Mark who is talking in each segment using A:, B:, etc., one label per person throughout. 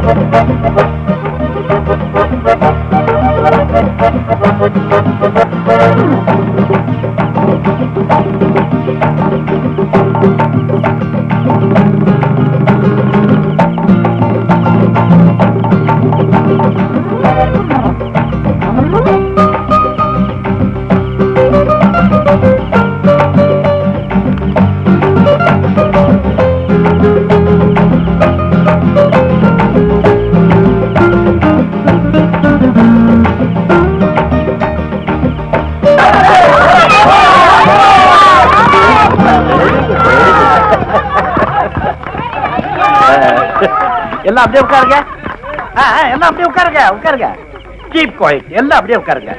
A: எல்லாம் அப்படியே உட்காருங்க ஆ, ஆ, எல்லாம் அப்படியே உட்காருங்க உட்காருங்க கீப் குவைட் எல்லாம் அப்படியே உட்காருங்க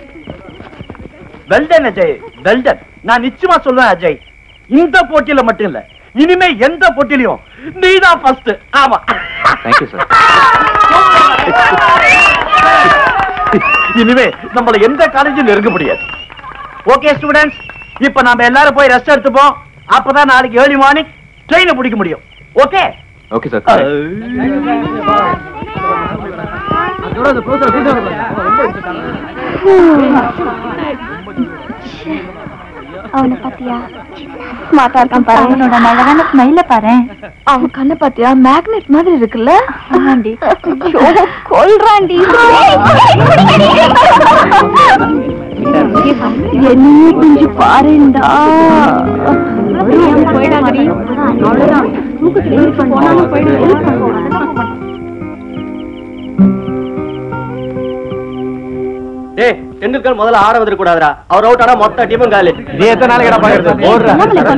A: வெல்டன் அஜய் வெல்டன் நான் நிச்சயமா சொல்லுவேன் அஜய் இந்த போட்டியில மட்டும் இல்ல இனிமே எந்த போட்டியிலையும் நீதான் ஃபர்ஸ்ட் ஆமா
B: தேங்க்யூ சார்
A: இனிமே நம்மள எந்த காலேஜும் நெருங்க முடியாது ஓகே ஸ்டூடெண்ட்ஸ் இப்ப நாம எல்லாரும் போய் ரெஸ்ட் எடுத்துப்போம் அப்பதான் நாளைக்கு ஏர்லி மார்னிங் ட்ரெயினை பிடிக்க முடியும் ஓகே
B: ஓகே சார்
C: அவனை பாத்தியா ஸ்மார்ட்டா இருக்கான் பாரு அவனோட அழகான ஸ்மைல பாரு அவன் கண்ணை பாத்தியா மேக்னெட் மாதிரி இருக்குல்ல ஆமாண்டி கொல்றாண்டி என்னையே கொஞ்சம் பாருண்டா அவ்வளவுதான் போனாலும்
B: டேய் டெண்டுல்கர் முதல்ல ஆட வந்துட கூடாதுடா அவர் அவுட் ஆனா மொத்த டீமும் காலி
A: நீ எத்தனை நாளைக்கு இடம் பாக்குறது ஓடுற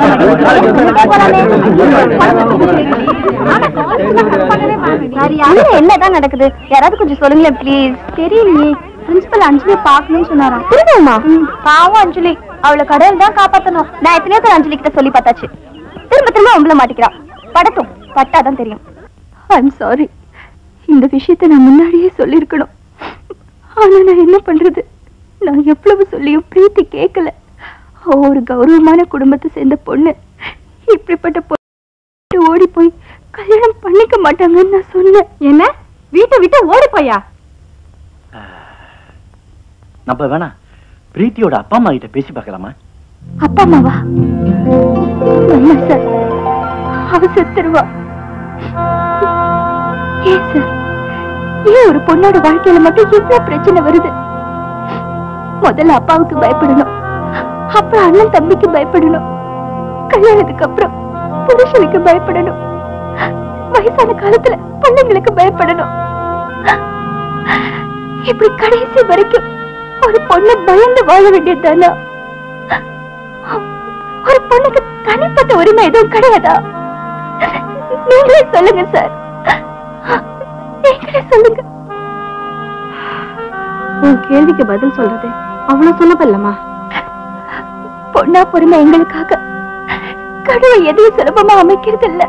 C: என்னதான் நடக்குது யாராவது கொஞ்சம் சொல்லுங்களேன் ப்ளீஸ் தெரியலையே பிரின்சிபல் அஞ்சலி பார்க்கணும்னு சொன்னாராம் திரும்பவுமா பாவம் அஞ்சலி அவளை கடவுள் தான் காப்பாத்தணும் நான் எத்தனையோ பேர் அஞ்சலி கிட்ட சொல்லி பார்த்தாச்சு திரும்ப திரும்ப உங்களை மாட்டிக்கிறா படட்டும் பட்டாதான் தெரியும் ஐம் சாரி இந்த விஷயத்தை நான் முன்னாடியே சொல்லியிருக்கணும் ஆனா நான் என்ன பண்றது நான் எவ்வளவு சொல்லியும் பிரீத்தி கேட்கல அவ ஒரு கௌரவமான குடும்பத்தை சேர்ந்த பொண்ணு இப்படிப்பட்ட பொண்ணு ஓடி போய் கல்யாணம் பண்ணிக்க மாட்டாங்கன்னு நான் சொன்னேன் என்ன வீட்டை விட்டு ஓடி போயா
A: நம்ம வேணா பிரீத்தியோட அப்பா அம்மா கிட்ட பேசி பார்க்கலாமா
C: அப்பா அம்மாவா வேண்டாம் சார் அவ செத்துருவா ஏன் சார் ஏன் ஒரு பொண்ணோட வாழ்க்கையில மட்டும் இவ்வளவு பிரச்சனை வருது முதல்ல அப்பாவுக்கு பயப்படணும் அப்புறம் அண்ணன் தம்பிக்கு பயப்படணும் கல்யாணத்துக்கு அப்புறம் புருஷனுக்கு பயப்படணும் வயசான காலத்துல பிள்ளைங்களுக்கு பயப்படணும் இப்படி கடைசி வரைக்கும் ஒரு பொண்ணு பயந்து வாழ வேண்டியது தானா ஒரு பொண்ணுக்கு தனிப்பட்ட உரிமை எதுவும் கிடையாதா நீங்களே சொல்லுங்க சார் நீங்களே சொல்லுங்க உன் கேள்விக்கு பதில் சொல்றது அவ்வளவு சுலபல்லமா பொண்ணா பொறுமை எங்களுக்காக கடவுள் எதையும் சுலபமா அமைக்கிறது இல்ல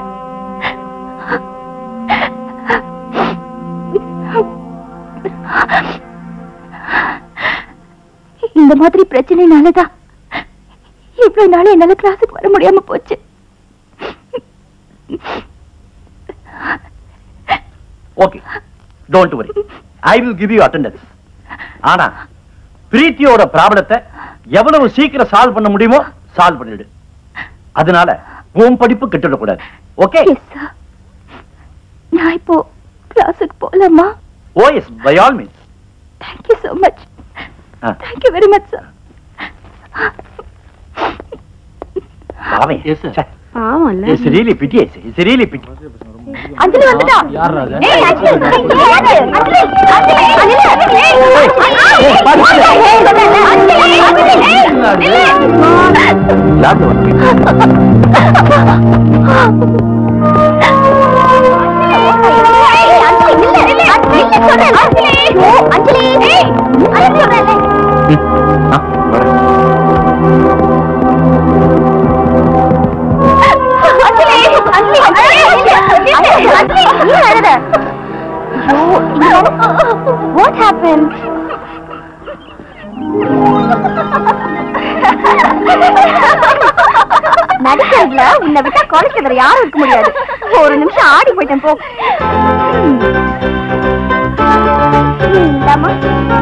C: இந்த மாதிரி பிரச்சனைனாலதான் இவ்வளவு நாள் என்னால கிளாஸுக்கு வர முடியாம போச்சு
A: okay don't worry I will give you attendance ஆனா பிரீத்தியோட ப்ராப்ளத்தை எவ்வளவு சீக்கிரம் சால்வ் பண்ண முடியுமோ சால்வ் பண்ணிடு அதனால உன் படிப்பு கெட்டுடக்கூடாது ஓகே
C: எஸ் சார் நான் இப்போ கிளாஸுக்கு போலாமா
A: oh yes by all means
C: thank you so much thank you very much sir
A: பாவம்
B: Yes, sir.
C: ஆமாம்ல
A: it's really pity it's really pity
C: Anjali வந்துட்டா
B: யார்ரா அது?
C: ஏய் அஞ்சலி ஏய், அஞ்சலி அஞ்சலி அஞ்சலி அஞ்சலி ஏய்
A: ஏய், பாரு, பாரு.
C: அஞ்சலி அஞ்சலி
A: யாரு வந்து ஆ, வரேன்.
C: What happened? நடிக்கிறதுல உன்னை விட்டா குறைக்க வேற யாரும் இருக்க முடியாது ஒரு நிமிஷம் ஆடி போயிட்டேன் போ இந்தாம்மா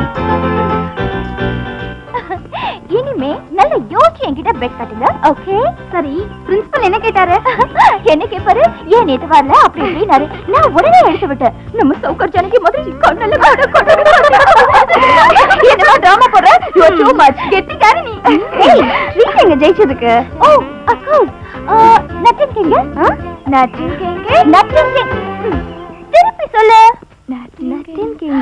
C: இனிமே நல்ல யோசிச்சு என்கிட்ட பெட் கட்டுங்க ஓகே சரி பிரின்சிபல் என்ன கேட்டாரு என்ன கேட்பாரு ஏன் நேத்து வரல அப்படி இப்படினாரு நான் உடனே எடுத்து விட்டேன் நம்ம சௌகர் ஜனகி மாதிரி கண்ணல்ல கொட கொட என்னமா டிராமா போடுற யூ ஆர் டூ மச் கெட்டிக்காரி நீ ஏய் ட்ரீட் எங்க ஜெயிச்சதுக்கு oh of course nothing king nothing king nothing king திருப்பி சொல்லு நத்திங் கிங்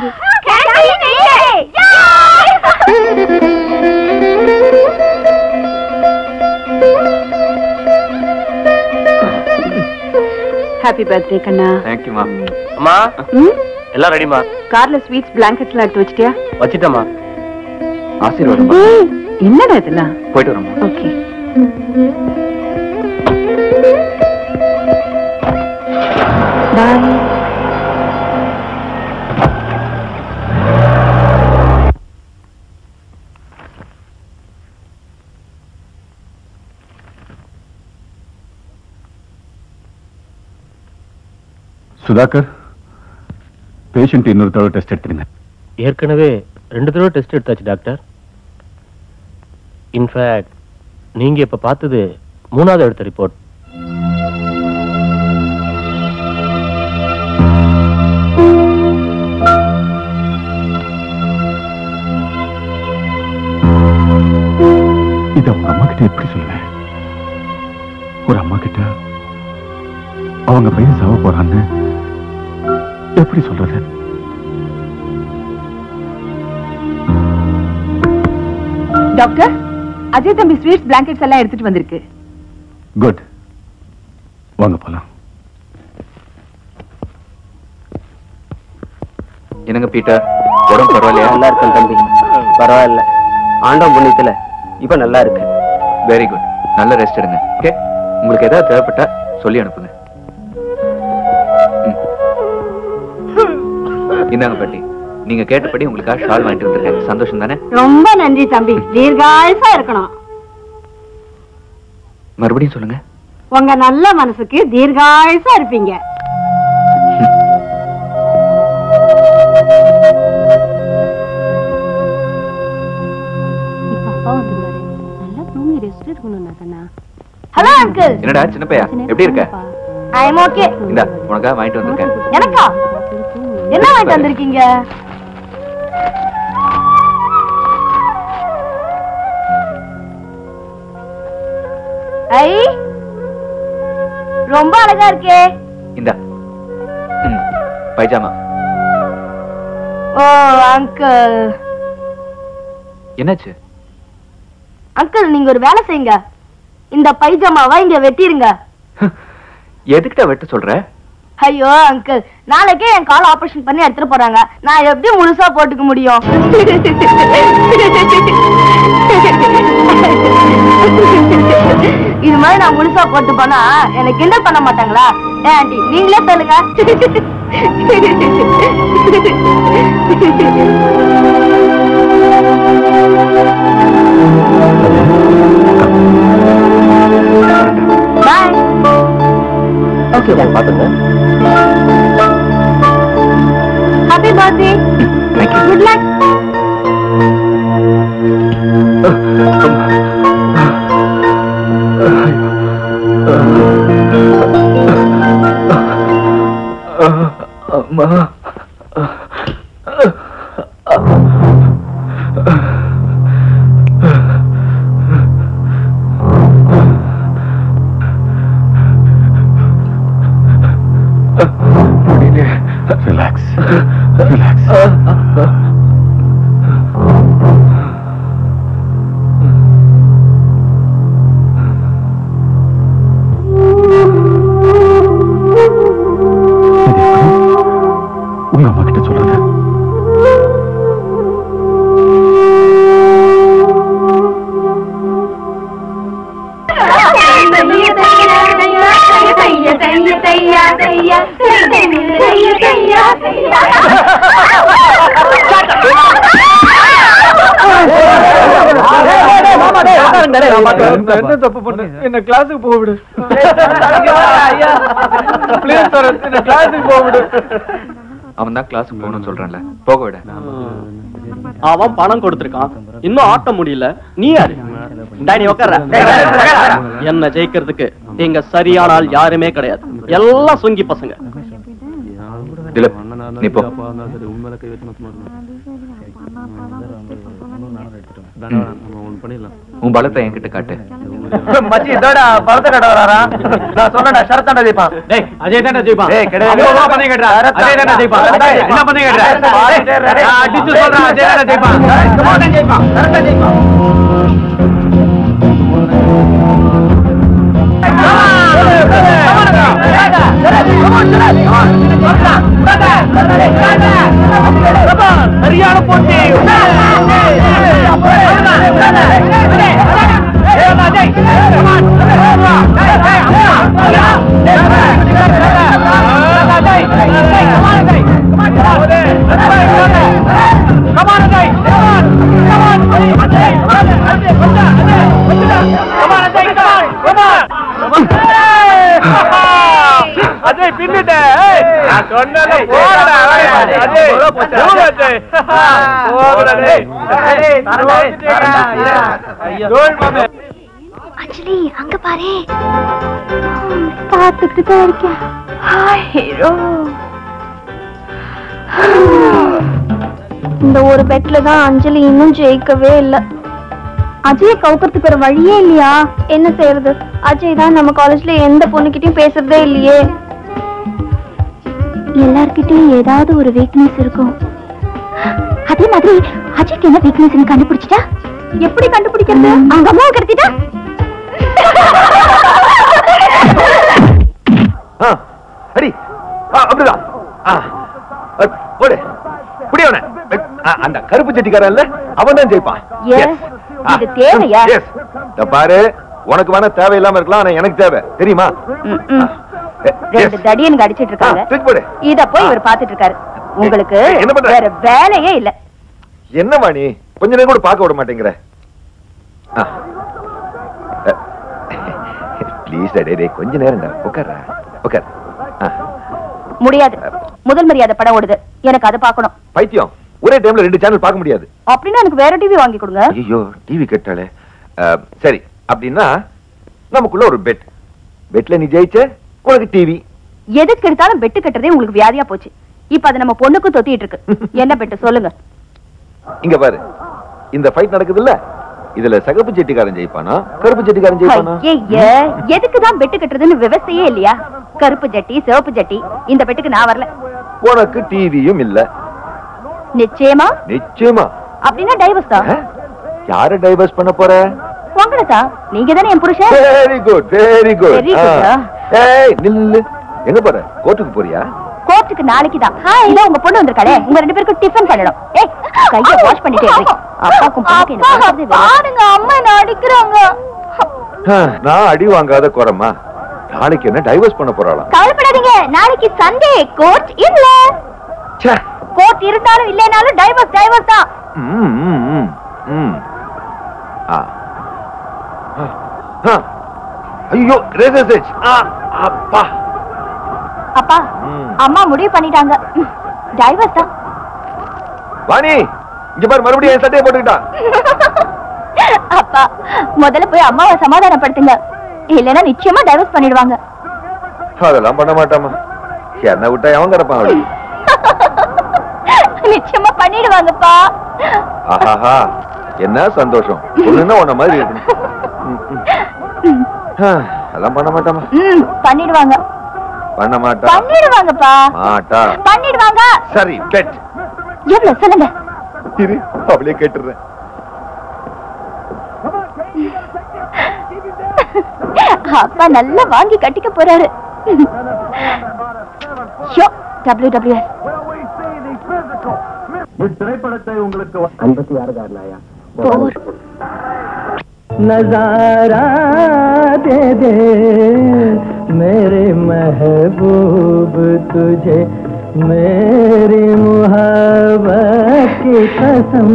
D: ஹாப்பி பர்த்டே கண்ணா
B: தேங்க்யூமா அம்மா
D: ம்
B: எல்லாம் ரெடிமா
D: கார்ல ஸ்வீட்ஸ் பிளாங்கெட்ஸ்லாம் எடுத்து வச்சிட்டியா
B: வச்சிட்டமா ஆசீர்வாதம்
D: ஏய், என்னடா இதெல்லாம்
B: போயிட்டு வரோம்மா
D: ஓகே பாய்
E: சுதாகர் பேஷண்ட் இன்னொரு தடவை டெஸ்ட் எடுத்துருங்க
F: ஏற்கனவே ரெண்டு தடவை டெஸ்ட் எடுத்தாச்சு டாக்டர் இன்ஃபேக்ட் நீங்க இப்ப பார்த்தது மூணாவது எடுத்த ரிப்போர்ட்
E: இதை உங்க அம்மா கிட்ட எப்படி சொல்லுவேன் ஒரு அம்மா கிட்ட அவங்க பையன் சாவ போறான்னு எப்படி சொல்றது
D: டாக்டர் அஜய் தம்பி ஸ்வீட்ஸ் பிளாங்கெட்ஸ் எல்லாம் எடுத்துட்டு வந்திருக்கு
E: குட் வாங்க போலாம்
B: என்னங்க பீட்டர் உடம்பு பரவாயில்லையா நல்லா இருக்கேன் தம்பி பரவாயில்ல ஆண்டவன் புண்ணியத்துல இப்ப நல்லா இருக்கு வெரி குட் நல்ல ரெஸ்ட் எடுங்க ஓகே உங்களுக்கு ஏதாவது தேவைப்பட்டா சொல்லி அனுப்புங்க ம். இந்தாங்க பாட்டி நீங்க கேட்டபடி உங்களுக்காக ஷால் வாங்கிட்டு வந்திருக்கேன் சந்தோஷம் தானே
D: ரொம்ப நன்றி தம்பி தீர்காயுசா இருக்கணும்
B: மறுபடியும் சொல்லுங்க
D: உங்க நல்ல மனசுக்கு தீர்காயுசா இருப்பீங்க
C: ஹலோ அங்கிள்
B: என்னடா சின்ன பையா எப்படி இருக்க
C: ஐ எம் ஓகே
B: இந்தா உனக்காக வாங்கிட்டு வந்திருக்கேன்
C: எனக்கா என்ன வாங்கிட்டு வந்திருக்கீங்க ஐ ரொம்ப அழகா இருக்கே
B: இந்தா ம், பைஜாமா
C: ஓ அங்கிள்
B: என்னாச்சு
C: அங்கிள் நீங்க ஒரு வேலை செய்யுங்க இந்த பைஜாமாவை இங்க வெட்டிருங்க
B: எதுக்கிட்ட வெட்ட சொல்ற
C: ஐயோ அங்கிள் நாளைக்கே என் கால் ஆபரேஷன் பண்ணி எடுத்துட்டு போறாங்க நான் எப்படி முழுசா போட்டுக்க முடியும் இது மாதிரி நான் முழுசா போட்டு போனா எனக்கு கிண்டல் பண்ண மாட்டாங்களா ஏ ஆண்டி நீங்களே சொல்லுங்க பாய்
F: ஓகே பாத்துங்க
C: ஹாப்பி பர்த்டே குட் லக்
B: அம்மா
E: ரிலாக்ஸ் ரிலாக்ஸ் உங்க அம்மா கிட்ட சொல்லுங்க
B: என்ன தப்பு பண்ண என்ன கிளாஸுக்கு போக விடு ப்ளீஸ் சார் என்ன கிளாஸுக்கு போக விடு அவன் தான் கிளாஸுக்கு போகணும்னு சொல்றான்ல போக விட
G: அவன் பணம் கொடுத்திருக்கான் இன்னும் ஆட்ட முடியல நீ யாரு டேய், நீ உட்கார்ற என்ன ஜெயிக்கிறதுக்கு இங்க சரியான ஆள் யாருமே கிடையாது எல்லாம் சுங்கி பசங்க
B: திலீப் நீ போ உன் பலத்தை என்கிட்ட காட்டு
A: மச்சி இதோட பழத்தை கட்ட வராரா நான் சொன்னேன்டா ஷரத்தாண்டா ஜெயிப்பான்
F: டேய் அஜய் தான்டா ஜெயிப்பான்
A: டேய், கிடையாது.
F: ஐம்பது ரூபா பந்தயம் கட்டுறா. அஜய் தான்டா ஜெயிப்பான்.
A: டேய்,
F: என்ன பந்தயம் கட்டுறா?
A: டேய், டேய், டேய்,
F: நான் அடிச்சு சொல்றேன், அஜய் தான்டா ஜெயிப்பான்.
A: கமாண்டன் ஜெயிப்பான் கரெக்டா ஜெயிப்பான் சரியான போட்டி அஜய் பின்னிட்ட நான் சொன்னேன் போடா அஜய் போடு அஜய் போடா டேய் கோல் மாமே
C: அஞ்சலி அங்க பாரு பார்த்துக்கிட்டு தான் இருக்கேன் ஹாய் ஹீரோ இந்த ஒரு பெட்ல தான் அஞ்சலி இன்னும் ஜெயிக்கவே இல்ல அஜய கவுக்கிறதுக்கு ஒரு வழியே இல்லையா என்ன செய்யறது அஜய் தான் நம்ம காலேஜ்ல எந்த பொண்ணுகிட்டயும் பேசுறதே இல்லையே எல்லார்கிட்டயும் ஏதாவது ஒரு வீக்னஸ் இருக்கும் அதே மாதிரி அஜய்க்கு என்ன வீக்னஸ் கண்டுபிடிச்சிட்டா எப்படி கண்டுபிடிக்கிறது அவங்க அம்மாவை கடத்திட்டா
E: ஆ, அடி ஆ, அப்படிதான் ஆ, அ, போடு புடியவன அந்த கருப்பு சட்டிக்காரன்ல அவன் தான் ஜெயிப்பான்
C: Yes. இது தேவையா?
E: Yes. இந்த பாரு உனக்கு வேணா தேவையில்லாம இருக்கலாம் ஆனா எனக்கு தேவை தெரியுமா
C: ம்ம்.
E: எ, yes.
C: ரெண்டு தடியனுக்கு அடிச்சிட்டு இருக்காங்க
E: ஆ, தூக்கி போடு
C: இத போய் இவர் பாத்துட்டு இருக்காரு உங்களுக்கு
E: ஏய், என்ன பண்ற?
C: வேற வேலையே இல்ல
E: என்னம்மா நீ கொஞ்ச நேரம் கூட பார்க்க விட மாட்டேங்கிற ப்ளீஸ் டே கொஞ்ச நேரம்டா உட்கார்றா உட்கார் ஆ,
C: முடியாது முதல் மரியாதை படம் ஓடுது எனக்கு அதை பார்க்கணும்
E: பைத்தியம் ஒரே டைம்ல ரெண்டு சேனல் பார்க்க முடியாது
C: அப்படின்னா எனக்கு வேற டிவி வாங்கி கொடுங்க
E: ஐயோ டிவி கேட்டாலே அஹ், சரி அப்படின்னா நமக்குள்ள ஒரு பெட் பெட்ல நீ ஜெயிச்ச உனக்கு டிவி
C: எதுக்கு எடுத்தாலும் பெட்டு கட்டுறதே உங்களுக்கு வியாதியா போச்சு இப்ப அது நம்ம பொண்ணுக்கும் தொத்திட்டு இருக்கு என்ன பெட்டு சொல்லுங்க
E: இங்க பாரு இந்த ஃபைட் நடக்குதுல்ல இதுல சகப்பு செட்டிக்காரன் ஜெயிப்பானா கருப்பு செட்டிக்காரன் ஜெயிப்பானா
C: ஐயையே, எதுக்குதான் பெட்டு கட்டுறதுன்னு விவசாயே இல்லையா கருப்பு ஜட்டி சிவப்பு ஜட்டி இந்த பெட்டுக்கு நான் வரல
E: உனக்கு டிவியும் இல்ல
C: நிச்சயமா
E: நிச்சயமா
C: அப்படின்னா டைவர்ஸ் தான்
E: அஹ், யார டைவர்ஸ் பண்ண போற
C: உங்களை தான் நீங்க தானே என் புருஷன்
E: very good very good
C: Very good, ஆ.
E: ஏய் நில்லு நில்லு. எங்க போற கோர்ட்டுக்கு போறியா
C: கோர்ட்டுக்கு நாளைக்கு தான் இல்ல உங்க பொண்ணு வந்திருக்காளே உங்க ரெண்டு பேருக்கும் டிஃபன் பண்ணணும் ஏய் கைய வாஷ் பண்ணிட்டே இரு அப்பாக்கும் பொண்ணுக்கு என்ன பண்றது பாருங்க அம்மா என்ன அடிக்குறாங்க
E: அஹ், நான் அடி வாங்காத குறமா நாளைக்கு என்ன டைவர்ஸ் பண்ண போறாளாம்
C: கவலைப்படாதீங்க நாளைக்கு சண்டே கோர்ட் இல்ல
E: ச்சே.
C: கோர்ட் இருந்தாலும் இல்லைனாலும் டைவர்ஸ் டைவர்ஸ் தான்
E: ம், ம், ம், ம். ஆ. ஆ. ஆ. ஐயோ ரேசர் சேஜ் ஆ அப்பா
C: அப்பா
E: ம்.
C: அம்மா முடிவு பண்ணிட்டாங்க டைவர்ஸ் தான்
E: வாணி இங்க பாரு மறுபடியும் என் சட்டையை போட்டுக்கிட்டான்
C: அப்பா முதல்ல போய் அம்மாவை சமாதானப்படுத்துங்க இல்லைன்னா நிச்சயமா டைவர்ஸ் பண்ணிடுவாங்க
E: அதெல்லாம் பண்ண மாட்டாமா என்ன விட்டா எவன் கிடப்பான் அவளுக்கு
C: நிச்சயமா பண்ணிடுவாங்கப்பா
E: ஆஹாஹா என்ன சந்தோஷம் ஒண்ணுன்னா உன்ன மாதிரி இருக்கணும் ம், ம். ஆ, அதெல்லாம் பண்ண மாட்டாமா
C: ம் பண்ணிடுவாங்க
E: பண்ண மாட்டா
C: பண்ணிடுவாங்கப்பா
E: மாட்டா
C: பண்ணிடுவாங்க
E: சரி பெட்
C: எவ்வளவு சொல்லுங்க
E: இரு அவளே கேட்டுறேன்
C: அப்பா நல்லா வாங்கி கட்டிக்க போறாரு ஷோ டபிள்யூ டபிள்யூ
G: नजारा दे दे मेरे महबूब तुझे मेरी मुहब्बत की कसम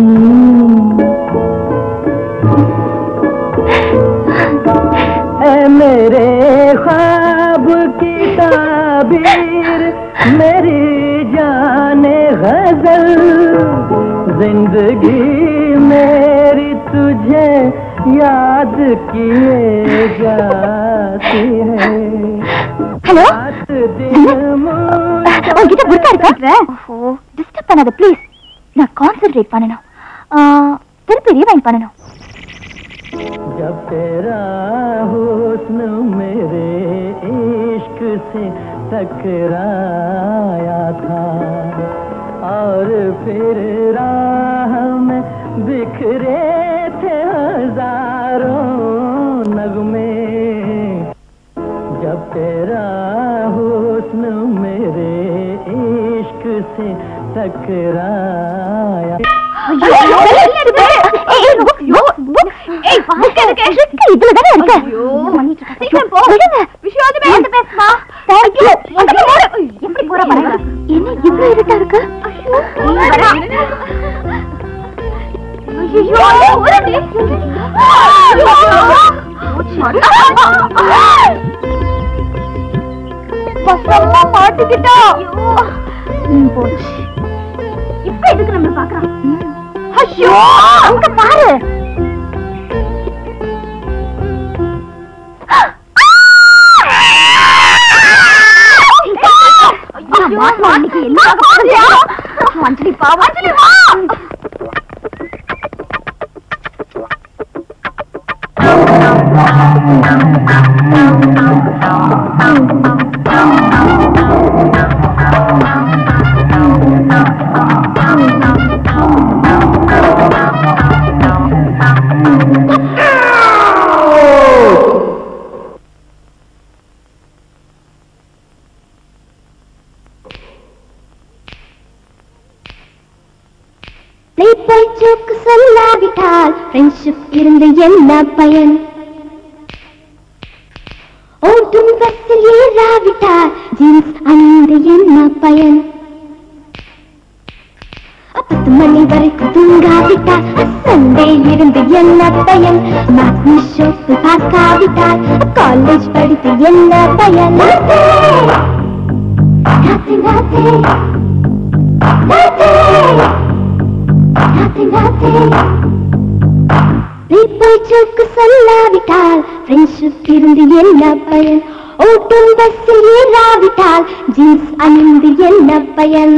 G: ऐ मेरे ख्वाब की ताबीर मेरी जान
H: गजल जिंदगी मेरी तुझे याद किए जाती है
C: ஹலோ
H: रात दिन मुझको
C: உங்ககிட்ட புர்க்கா இருக்கா ஓ டிஸ்டர்ப் பண்ணாத ப்ளீஸ் நான் கான்சென்ட்ரேட் பண்ணணும் ஆ, திருப்பி ரீவைண்ட் பண்ணணும்
H: जब तेरा हुस्न मेरे इश्क से टकराया था और फिर राह में बिखरे थे हजारों नगमे जब तेरा हुस्न मेरे इश्क से टकराया
C: என்ன இவ்வளவு இருட்டா இருக்கு மாட்டிக்கிட்டா போச்சு இப்ப எதுக்கு நம்ம பாக்குறோம் ஐயோ அங்க பாரு அஞ்சலி பாவம் அஞ்சலி வா பேச்சுக்கு சொல்லாவிட்டால் ஃப்ரெண்ட்ஷிப் இருந்து என்ன பயன் ஓட்டும் பஸ்ஸில் ஏறாவிட்டால் ஜீன்ஸ் அணிந்து என்ன பயன் பத்து மணி வரைக்கும் தூங்காவிட்டால் சண்டே இருந்து என்ன பயன் மேத்னி ஷோக்கு பார்க்காவிட்டால் காலேஜ் படித்து என்ன பயன் Nothing, nothing. Nothing, nothing. பேச்சுக்கு சொல்லாவிட்டால் ஃப்ரெண்ட்ஷிப் இருந்து என்ன பயன் ஓட்டும் பஸ்ஸில் ஏறாவிட்டால் ஜீன்ஸ் அணிந்து என்ன பயன்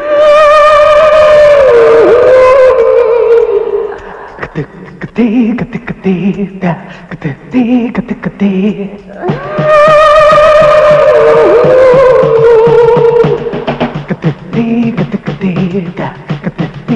H: கத்தே கத்தே கத்தே கத்தே கத்தே கத்தே கத்தே கத்தே கத்தே கத்தே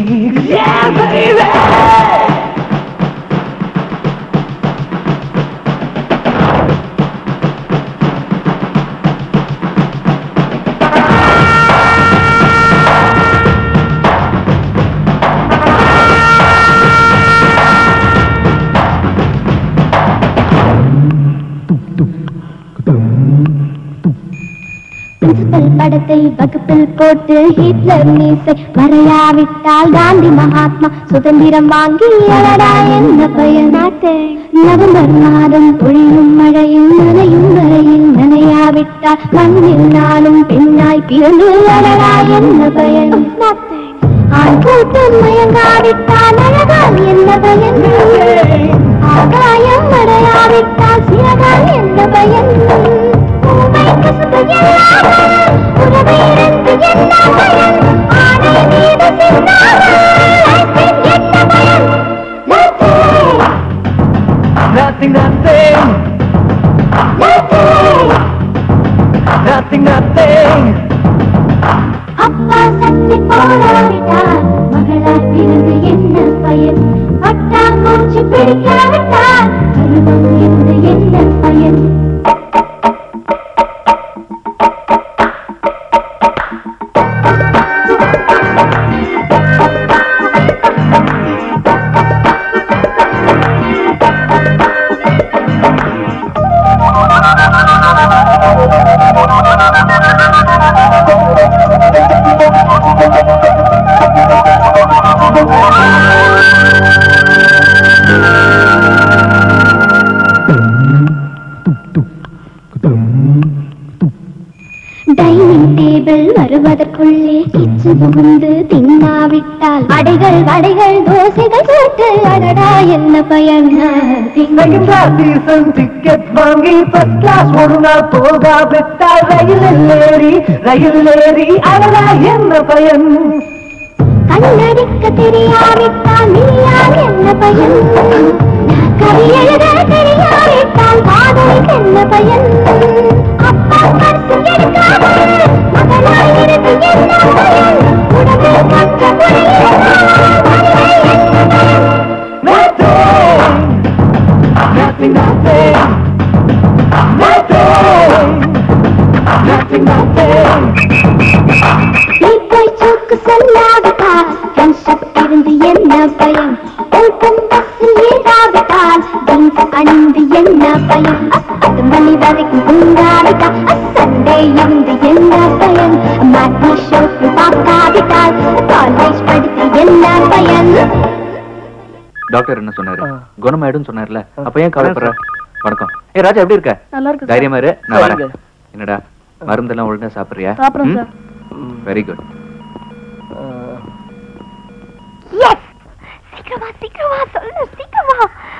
C: பிரின்சிபல் படத்தை வகுப்பில் போட்டு ஹிட்லர் மீசை வரையாவிட்டால் காந்தி மகாத்மா சுதந்திரம் வாங்கி அழடா என்ன பயன் நவம்பர் மாதம் பொழியும் மழையும் நனையும் வரையில் நனையாவிட்டால் மண்ணில் நானும் பெண்ணாய் பிறந்து அழடா என்ன பயன் ஆண் கூட்டம் மயங்காவிட்டால் அழகால் என்ன பயன் ஆகாயம் அடையாவிட்டால் சிறகால் என்ன பயன் பூவை கசப்பு எல்லாமல் உறவை இழந்து என்ன பயன் ஆடை மீது சிந்தாமல் ஐஸ்கிரீம் என்ன பயன்
H: Nothing, nothing, nothing, nothing.
C: அப்பா சக்தி போடாவிட்டால் மகளால் பிறந்து என்ன பயன் பட்டாம்பூச்சி பிடிக்காவிட்டால் பருவம் இருந்து என்ன பயன் டைனிங் டேபிள் வருவதற்குள்ளே கிச்சு புகுந்து திங்க தெரியாவிட்டால் அடைகள் வடைகள் தோசைகள் சுட்டு அடடா என்ன பயன்
H: செகண்ட் கிளாஸ் சீசன் டிக்கெட் வாங்கி ஃபர்ஸ்ட் கிளாஸ் ஒரு நாள் போகா விட்டால் ரயில் ஏறி ரயில் ஏறி அழகா என்ன பயன்
C: கண்ணடிக்க தெரியாவிட்டால் நீயால் என்ன பயன் கவி எழுத தெரியாவிட்டால் காதலுக்கு என்ன பயன் அப்பா பரிசு எடுக்காமல் மகனாய் இருந்து என்ன பயன் உடம்பை கற்ற
H: Nothing, nothing, nothing, nothing, nothing.
C: போய் சோக்கு சொல்லாவிட்டால் கன்ஷப் இருந்து என்ன பயன் ஓப்பன் பஸ்ஸில் ஏறாவிட்டால் ஜீன்ஸ் அணிந்து என்ன பயன் பத்து மணி வரைக்கும் தூங்காவிட்டால் சண்டே இருந்து என்ன பயன் மாட்டி ஷோக்கு பார்க்காவிட்டால் காலேஜ் படித்து என்ன பயன்
B: டாக்டர் என்ன சொன்னாரு குணமாயிடும் சொன்னார்ல அப்ப ஏன் கவலைப்படுற வணக்கம் ஏ ராஜா எப்படி இருக்க
G: நல்லா இருக்கு
B: தைரியமா இரு நான் வரேன்
G: சரிங்க.
B: என்னடா மருந்தெல்லாம் ஒழுங்கா சாப்பிடுறியா
G: சாப்பிடுறேன் சார்.
B: வெரி குட்
C: எஸ் சீக்கிரமா சீக்கிரமா சொல்லு சீக்கிரமா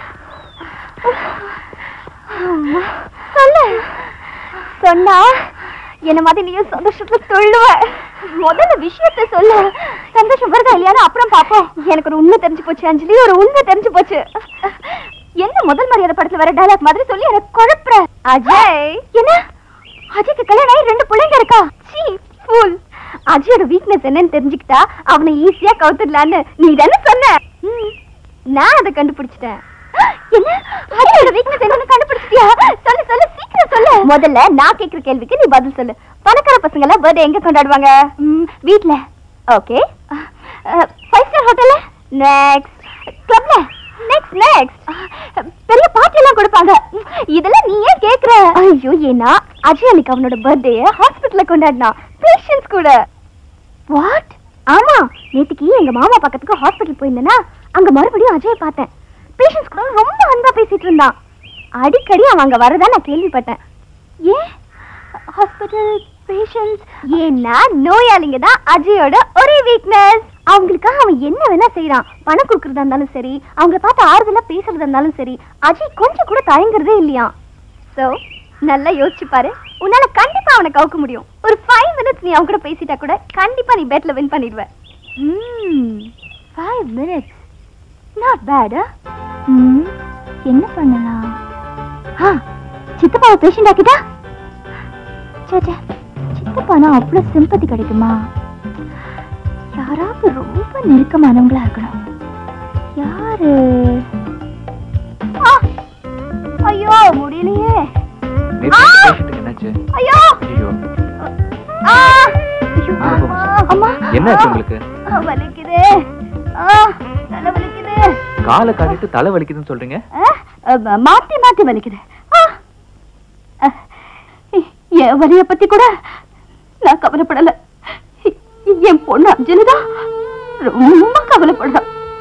C: அம்மா, சொல்லு சொன்னா என்ன மாதிரி நீயும் சந்தோஷத்துல துள்ளுவ முதல்ல விஷயத்த சொல்லு சந்தோஷம் வருதா இல்லையான்னு அப்புறம் பாப்போம் எனக்கு ஒரு உண்மை தெரிஞ்சு போச்சு அஞ்சலி ஒரு உண்மை தெரிஞ்சு போச்சு என்ன முதல் மரியாதை படத்துல வர டயலாக் மாதிரி சொல்லி எனக்கு குழப்புற அஜய் என்ன அஜய்க்கு கல்யாணம் ஆகி ரெண்டு பிள்ளைங்க இருக்கா சீ ஃபுல் அஜயோட வீக்னஸ் என்னன்னு தெரிஞ்சுக்கிட்டா அவனை ஈஸியா கவுத்துடலான்னு நீ தானே சொன்ன ம், நான் அதை கண்டுபிடிச்சிட்டேன் என்ன அஜயோட வீக்னஸ் என்னன்னு கண்டுபிடிச்சிட்டியா சொல்லு சொல்லு சீக்கிரம் சொல்லு முதல்ல நான் கேக்குற கேள்விக்கு நீ பதில் சொல்லு பணக்கார பசங்க எல்லாம் பர்த்டே எங்க கொண்டாடுவாங்க ம், வீட்ல ஓகே ஃபைவ் ஸ்டார் ஹோட்டல்ல நெக்ஸ்ட் கிளப்ல நெக்ஸ்ட் நெக்ஸ்ட் பெரிய பார்ட்டி எல்லாம் கொடுப்பாங்க இதெல்லாம் நீ ஏன் கேக்குற ஐயோ ஏன்னா அஜய் அன்னைக்கு அவனோட பர்த்டே ஹாஸ்பிடல்ல கொண்டாடினா பேஷண்ட்ஸ் கூட வாட் ஆமா நேத்துக்கு எங்க மாமா பக்கத்துக்கு ஹாஸ்பிடல் போயிருந்தேனா அங்க மறுபடியும் அஜய் பார்த்தேன் பேஷண்ட்ஸ் கூட ரொம்ப அன்பா பேசிட்டு இருந்தான் அடிக்கடி அவன் அங்க வரதா நான் கேள்விப்பட்டேன் ஏன் ஹாஸ்பிடல் பேஷண்ட்ஸ் ஏன்னா நோயாளிங்க தான் அஜயோட ஒரே வீக்னஸ் அவங்களுக்காக அவன் என்ன வேணா செய்யறான் பணம் கொடுக்கறதா இருந்தாலும் சரி அவங்கள பார்த்து ஆறுதலா பேசுறதா இருந்தாலும் சரி அஜய் கொஞ்சம் கூட தயங்குறதே இல்லையா சோ நல்லா யோசிச்சு பாரு உன்னால கண்டிப்பா அவனை கவுக்க முடியும் ஒரு ஃபைவ் மினிட்ஸ் நீ அவன் கூட பேசிட்டா கூட கண்டிப்பா நீ பெட்ல வின் பண்ணிடுவ ஃபைவ் மினிட்ஸ் நாட் பேட் என்ன பண்ணலாம் ஆ சித்தப்பாவை பேஷண்ட் ஆக்கிட்டா சே சே, சித்தப்பானா அவ்வளோ சிம்பத்தி கிடைக்குமா யாராவது ரொம்ப நெருக்கமானவங்களா இருக்கணும் யாரு ஆ! ஐயோ முடியலையே
B: நேத்து
C: ஆ!
B: பேஷண்ட்டுக்கு என்னாச்சு
C: ஐயோ
B: ஐயோ
C: ஆ! ஐயோ, அம்மா, அம்மா
B: என்னாச்சு உங்களுக்கு
C: ஆ, வலிக்குது ஆ, தலை வலிக்குது
B: காலை காட்டிட்டு தலை வலிக்குதுன்னு சொல்றீங்க
C: ஆ, அ, மாத்தி மாத்தி வலிக்குது ஆ. அ, என் வலிய பத்தி கூட நான் கவலைப்படல என் பொண்ணு அஞ்சலிதான் ரொம்ப கவலைப்படுறா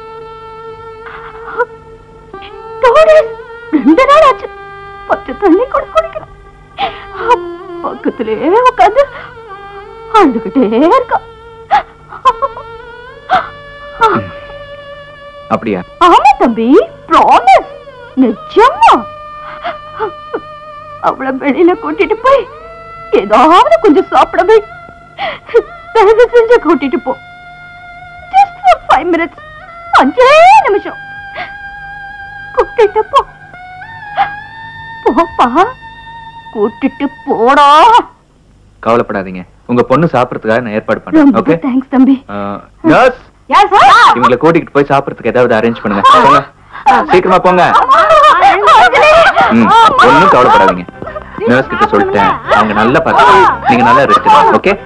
C: Two days, ரெண்டு நாள் ஆச்சு பச்சை தண்ணி கூட குடிக்கல பக்கத்திலே உட்காந்து அழுதுகிட்டே இருக்கா
B: அப்படியா
C: ஆமா தம்பி ப்ராமிஸ் நிஜமா அவள வெளியில கூட்டிட்டு போய் ஏதாவது கொஞ்சம் சாப்பிட வை தயவு செஞ்சு கூட்டிட்டு போ ஜஸ்ட் ஃபார் ஃபைவ் மினிட்ஸ் அஞ்சே நிமிஷம் கூட்டிட்டு போ போப்பா கூட்டிட்டு போடா
B: கவலைப்படாதீங்க உங்க பொண்ணு சாப்பிடறதுக்காக நான் ஏற்பாடு பண்றேன்
C: ரொம்ப
B: ஓகே
C: தேங்க்ஸ் தம்பி
B: நர்ஸ்
C: யார் சார்
B: இவங்களை கூட்டிட்டு போய் சாப்பிடறதுக்கு ஏதாவது அரேஞ்ச் பண்ணுங்க போங்க சீக்கிரமா போங்க ம் ஒண்ணும் கவலைப்படாதீங்க நர்ஸ் கிட்ட சொல்லிட்டேன் அவங்க நல்லா பார்த்து நீங்க நல்லா ரெஸ்ட் எடுங்க ஓகே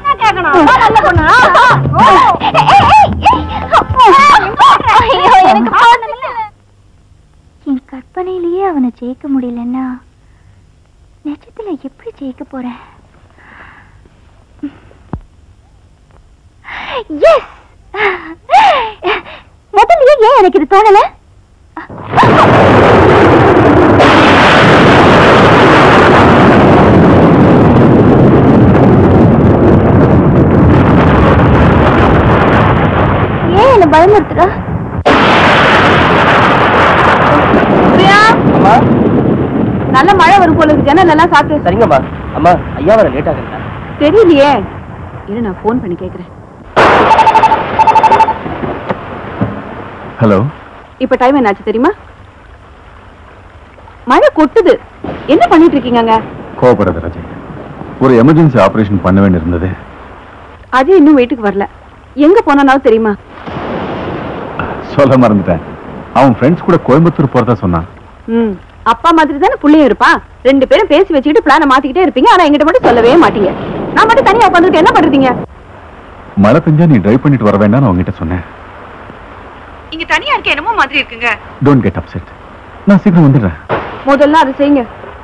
C: என் கற்பனையிலேயே அவனை ஜெயிக்க முடியலன்னா நிஜத்துல எப்படி ஜெயிக்க போறேன் எஸ் முதல்லயே ஏன் எனக்கு இது தோணல பயமுறுத்துற
D: பிரியா
G: அம்மா
D: நல்ல மழை வரும் போல இருக்கு ஜன்னல் எல்லாம் சாத்து
G: சரிங்கம்மா அம்மா ஐயா வர லேட் ஆகுங்களா
D: தெரியலையே இரு நான் ஃபோன் பண்ணி கேக்குறேன்
E: ஹலோ
D: இப்ப டைம் என்னாச்சு தெரியுமா மழை கொட்டுது என்ன பண்ணிட்டு இருக்கீங்க அங்க
E: கோபப்படாத ராஜி ஒரு எமர்ஜென்சி ஆபரேஷன் பண்ண வேண்டியிருந்தது
D: அஜய் இன்னும் வீட்டுக்கு வரல எங்க போனானாலும் தெரியுமா
E: சொல்ல மறந்துட்டேன் அவன் ஃப்ரெண்ட்ஸ் கூட கோயம்புத்தூர் போறதா சொன்னான்
D: ம் அப்பா மாதிரி தானே புள்ளையும் இருப்பான் ரெண்டு பேரும் பேசி வச்சுக்கிட்டு பிளான மாத்திக்கிட்டே இருப்பீங்க ஆனா எங்கிட்ட மட்டும் சொல்லவே மாட்டீங்க நான் மட்டும் தனியா உட்காந்துட்டு என்ன பண்றீங்க
E: மழை பெஞ்சா நீ டிரைவ் பண்ணிட்டு வர வேண்டாம்னு அவங்ககிட்ட சொன்னேன்
D: இங்க தனியா இருக்க என்னமோ மாதிரி இருக்குங்க
E: டோன்ட் கெட் அப்செட் நான் சீக்கிரம் வந்துடுறேன்
D: முதல்ல அதை செய்யுங்க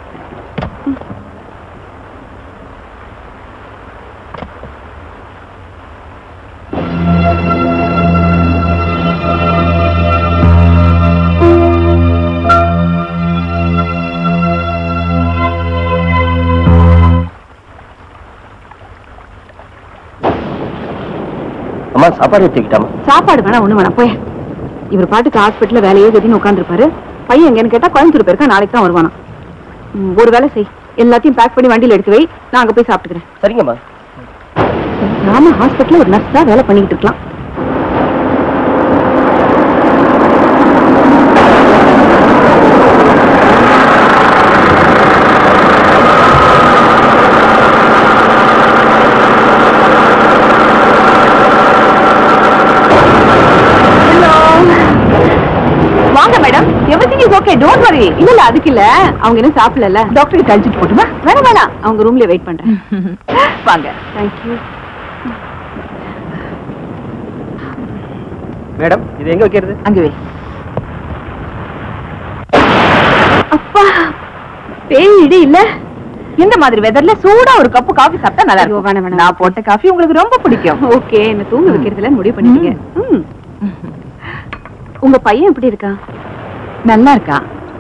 G: அம்மா சாப்பாடு எடுத்துக்கிட்டாமா
D: சாப்பாடு வேணா ஒண்ணு வேணாம் போய் இவர் பாட்டுக்கு ஹாஸ்பிட்டல்ல வேலையே கட்டின்னு உட்காந்துருப்பாரு பையன் எங்கன்னு கேட்டா கோயம்புத்தூர் போயிருக்கா நாளைக்கு தான் வருவானா ம், ஒரு வேலை செய் எல்லாத்தையும் பேக் பண்ணி வண்டியில எடுத்து வை நான் அங்க போய் சாப்பிட்டுக்கிறேன்
G: சரிங்கம்மா
D: நாம ஹாஸ்பிட்டல்ல ஒரு நர்ஸா வேலை பண்ணிக்கிட்டு இருக்கலாம் வாங்க madam everything is okay don't worry இல்ல இல்ல அதுக்கு இல்ல அவங்க இன்னும் சாப்பிடல டாக்டர் கழிச்சிட்டு போட்டுமா வேணாம் வேணாம் அவங்க ரூம்ல வெயிட் பண்றேன் வாங்க தேங்க் யூ
G: மேடம் இது எங்க வைக்கிறது
D: அங்க வை அப்பா பேய் இடி இல்ல இந்த மாதிரி வெதர்ல சூடா ஒரு கப்பு காஃபி சாப்பிட்டா நல்லா இருக்கும் வேணாம் வேணாம் நான் போட்ட காஃபி உங்களுக்கு ரொம்ப பிடிக்கும் ஓகே என்ன தூங்க வைக்கிறதுல முடிவு பண்ணிட்டீங்க ம். உங்க பையன் எப்படி இருக்கான் நல்லா இருக்கான்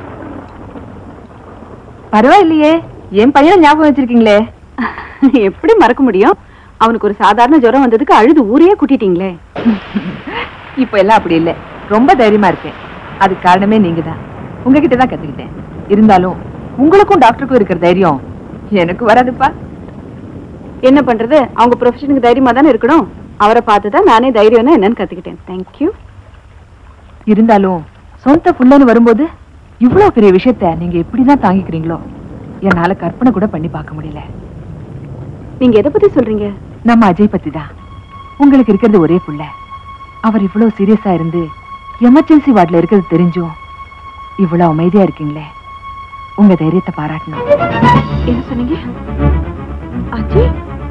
D: பரவாயில்லையே என் பையனை ஞாபகம் வச்சிருக்கீங்களே எப்படி மறக்க முடியும் அவனுக்கு ஒரு சாதாரண ஜுரம் வந்ததுக்கு அழுது ஊரையே கூட்டிட்டீங்களே
I: இப்ப எல்லாம் அப்படி இல்ல ரொம்ப தைரியமா இருக்கேன் அதுக்கு காரணமே நீங்க தான் உங்ககிட்ட தான் கத்துக்கிட்டேன் இருந்தாலும் உங்களுக்கும் டாக்டருக்கும் இருக்கிற தைரியம் எனக்கு வராதுப்பா
D: என்ன பண்றது அவங்க ப்ரொஃபஷனுக்கு தைரியமா தானே இருக்கணும் அவரை பார்த்து தான் நானே தைரியம்னா என்னன்னு கத்துக்கிட்டேன் தேங்க்யூ
I: இருந்தாலும் சொந்த புள்ளன்னு வரும்போது இவ்வளவு பெரிய விஷயத்த நீங்க எப்படிதான் தாங்கிக்கிறீங்களோ என்னால கற்பனை கூட பண்ணி பார்க்க முடியல
D: நீங்க எதை பத்தி சொல்றீங்க
I: நம்ம அஜய் பத்தி தான் உங்களுக்கு இருக்கிறது ஒரே புள்ள அவர் இவ்வளவு சீரியஸா இருந்து எமர்ஜென்சி வார்டுல இருக்கிறது தெரிஞ்சும் இவ்வளவு அமைதியா இருக்கீங்களே உங்க தைரியத்தை பாராட்டணும்
D: என்ன சொன்னீங்க அஜய்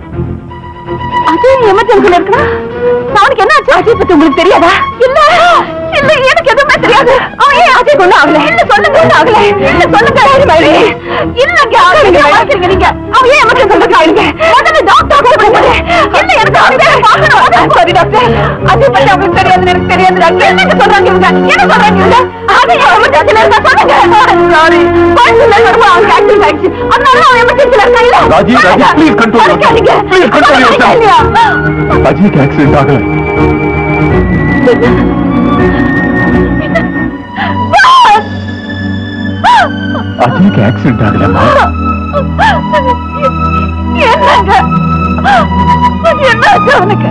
D: அஜய் எமர்ஜென்சில இருக்கா அவனுக்கு என்ன ஆச்சு அஜய் பத்தி உங்களுக்கு தெரியாதா இல்ல இல்ல எனக்கு எதுவுமே தெரியாது அவன் ஏன் அஜய் கொண்டு ஆகல இல்ல சொல்லுங்க ஒண்ணும் ஆகல இல்ல சொல்லுங்க மாதிரி இல்லங்க ஆகலைங்க வளர்க்குறீங்க நீங்க அவன் ஏன் எமர்ஜென்சி இருக்கா இருங்க முதல்ல டாக்டர் கூப்பிடுங்க இல்ல எனக்கு அவனை பார்க்கணும் சரி டாக்டர் அஜய் பத்தி அவங்களுக்கு தெரியாது எனக்கு தெரியாது டாக்டர் என்ன சொல்றாங்க இவங்க என்ன சொல்றாங்க இவங்க அஜய் எமர்ஜென்சில இருக்கா சொல்லுங்க சாரி பைசல வருமா அவன் ஆக்சிடென்ட் ஆயிடுச்சு அதனால அவன் எமர்ஜென்சில இருக்கா இல்ல
E: Raji, Raji, please control yourself.
D: வலிக்காதீங்க.
E: Please control yourself.
D: இல்லையா?
E: அஜய்க்கு ஆக்சிடென்ட் ஆகல அஜய்க்கு ஆக்சிடென்ட் ஆகலம்மா
D: என்னங்க என்னாச்சு அவனுக்கு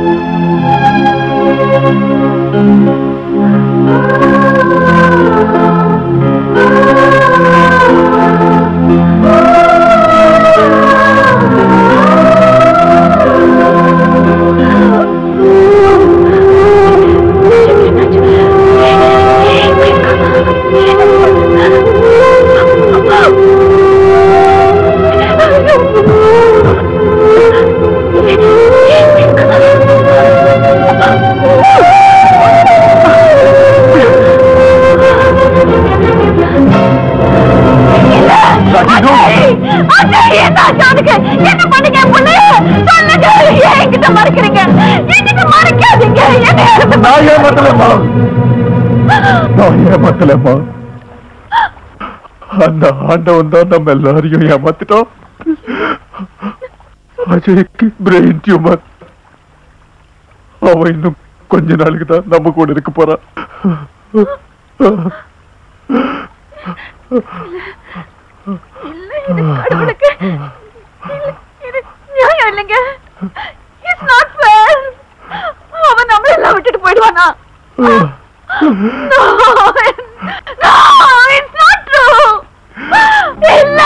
C: ஆ
D: என்ன பண்ணுங்க பொண்ணு சொல்லுங்க ஏன் என்கிட்ட மறைக்கிறீங்க என்கிட்ட மறைக்காதீங்க என்ன
E: நான் ஏமாத்தலம்மா நான் ஏமாத்தலம்மா அந்த ஆண்டவன் தான் நம்ம எல்லாரையும் ஏமாத்திட்டோம் அஜய்க்கு பிரெயின் டியூமர் அவன் இன்னும் கொஞ்ச நாளுக்கு தான் நம்ம கூட இருக்க போறான்
D: இல்ல இது கடவுளுக்கு இல்ல, இது நியாயம் இல்லைங்க இட்ஸ் நாட் ஃபேர் அவன் நம்மள எல்லாம் விட்டுட்டு போயிடுவானா No, no, it's not true. இல்ல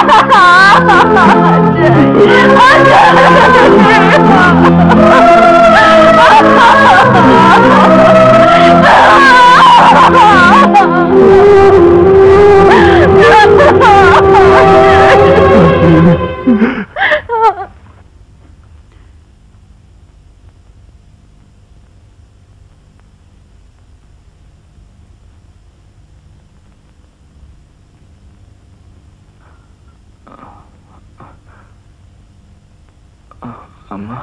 B: அம்மா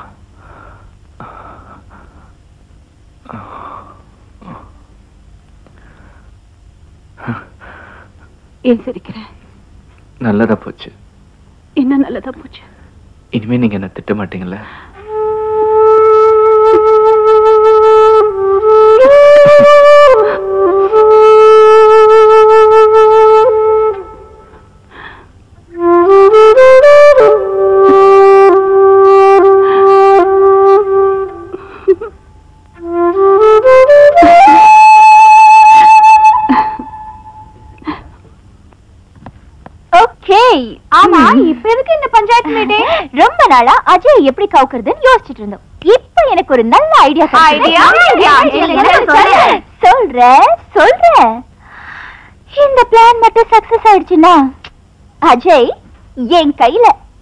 D: ஏன் சிரிக்கிறேன்
B: நல்லதா போச்சு
D: என்ன நல்லதா போச்சு
B: இனிமே நீங்க என்ன திட்ட மாட்டீங்கல்ல
C: ஓகே ஆமா இப்ப எதுக்கு இந்த பஞ்சாயத்து மீட்டிங் ரொம்ப நாளா அஜய் எப்படி கவுக்குறதுன்னு யோசிச்சுட்டு இருந்தோம் இப்ப எனக்கு ஒரு நல்ல ஐடியா
D: Idea?
C: சொல்றேன் சொல்றேன் இந்த பிளான் மட்டும் சக்சஸ் ஆயிடுச்சுன்னா அஜய் என் கையில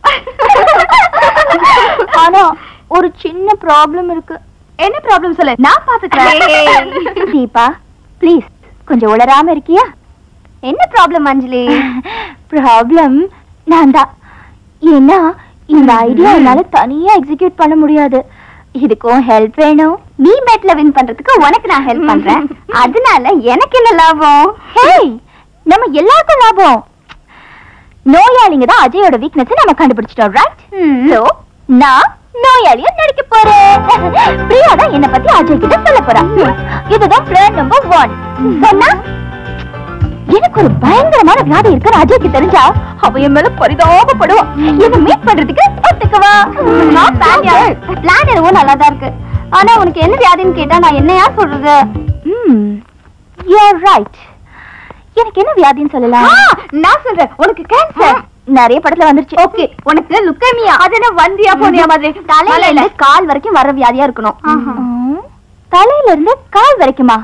C: ஆனா ஒரு சின்ன ப்ராப்ளம் இருக்கு
D: என்ன ப்ராப்ளம் சொல்லு நான் பாத்துக்கிறேன்
C: தீபா ப்ளீஸ் கொஞ்சம் உளராம இருக்கியா என்ன ப்ராப்ளம் அஞ்சலி ப்ராப்ளம் நான் தான் ஏன்னா இந்த ஐடியா என்னால தனியா எக்ஸிக்யூட் பண்ண முடியாது இதுக்கும் ஹெல்ப் வேணும் நீ மேட்ல வின் பண்றதுக்கு உனக்கு நான் ஹெல்ப் பண்றேன் அதனால எனக்கு என்ன லாபம் ஹேய் நம்ம எல்லாருக்கும் லாபம் நோயாளிங்க தான் அஜயோட வீக்னஸ் நம்ம கண்டுபிடிச்சிட்டோம் ரைட் சோ நான் நோயாளியா நடிக்க போறேன் பிரியா தான் என்ன பத்தி அஜய் கிட்ட சொல்ல போறா இதுதான் பிளான் நம்பர் ஒன் சொன்னா எனக்கு ஒரு பயங்கரமான வியாதி இருக்குன்னு அஜய்க்கு தெரிஞ்சா அவ என் மேல பரிதாபப்படுவான் என்ன மீட் பண்றதுக்கு ஒத்துக்குவா பிளான் என்னவோ நல்லாதான் இருக்கு ஆனா உனக்கு என்ன வியாதின்னு கேட்டா நான் என்னையா சொல்றது யூஆர் ரைட் எனக்கு என்ன வியாதின்னு சொல்லலாம் நான் சொல்றேன் உனக்கு கேன்சர் நிறைய படத்துல வந்துருச்சு ஓகே உனக்கு லுக்கேமியா அது என்ன வந்தியா போனியா மாதிரி தலையில இருந்து கால் வரைக்கும் வர வியாதியா இருக்கணும் ம், தலையில இருந்து கால் வரைக்குமா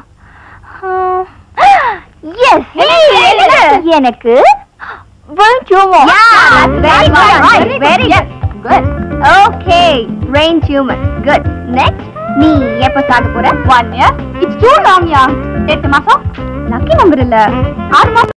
C: எஸ் எனக்கு brain tumor. very good, very good. Good. Okay, brain tumor. Good. Next, நீ எப்ப சாக போற one year it's too long yeah எட்டு மாசம் லக்கி நம்பர் இல்ல ஆறு மாசம்